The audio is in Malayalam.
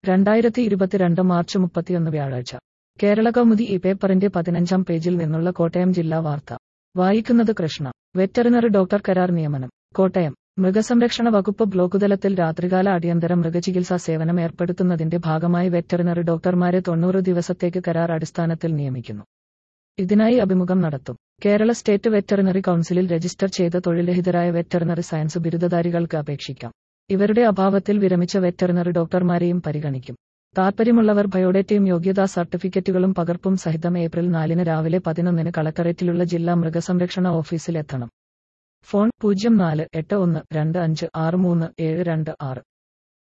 രണ്ടായിരത്തി ഇരുപത്തിരണ്ട് മാർച്ച് മുപ്പത്തിയൊന്ന് വ്യാഴാഴ്ച കേരള കൗമുദി ഈ പേപ്പറിന്റെ പതിനഞ്ചാം പേജിൽ നിന്നുള്ള കോട്ടയം ജില്ലാ വാർത്ത വായിക്കുന്നത് കൃഷ്ണ വെറ്ററിനറി ഡോക്ടർ കരാർ നിയമനം കോട്ടയം മൃഗസംരക്ഷണ വകുപ്പ് ബ്ലോക്കുതലത്തിൽ രാത്രികാല അടിയന്തര മൃഗചികിത്സാ സേവനം ഏർപ്പെടുത്തുന്നതിന്റെ ഭാഗമായി വെറ്ററിനറി ഡോക്ടർമാരെ തൊണ്ണൂറ് ദിവസത്തേക്ക് കരാർ അടിസ്ഥാനത്തിൽ നിയമിക്കുന്നു ഇതിനായി അഭിമുഖം നടത്തും കേരള സ്റ്റേറ്റ് വെറ്ററിനറി കൗൺസിലിൽ രജിസ്റ്റർ ചെയ്ത തൊഴിൽരഹിതരായ വെറ്ററിനറി സയൻസ് ബിരുദധാരികൾക്ക് അപേക്ഷിക്കാം ഇവരുടെ അഭാവത്തിൽ വിരമിച്ച വെറ്ററിനറി ഡോക്ടർമാരെയും പരിഗണിക്കും താൽപ്പര്യമുള്ളവർ ബയോഡേറ്റയും യോഗ്യതാ സർട്ടിഫിക്കറ്റുകളും പകർപ്പും സഹിതം ഏപ്രിൽ നാലിന് രാവിലെ പതിനൊന്നിന് കളക്ടറേറ്റിലുള്ള ജില്ലാ മൃഗസംരക്ഷണ ഓഫീസിൽ എത്തണം ഫോൺ പൂജ്യം നാല് എട്ട് ഒന്ന് രണ്ട് അഞ്ച് ആറ് മൂന്ന് ഏഴ് രണ്ട് ആറ്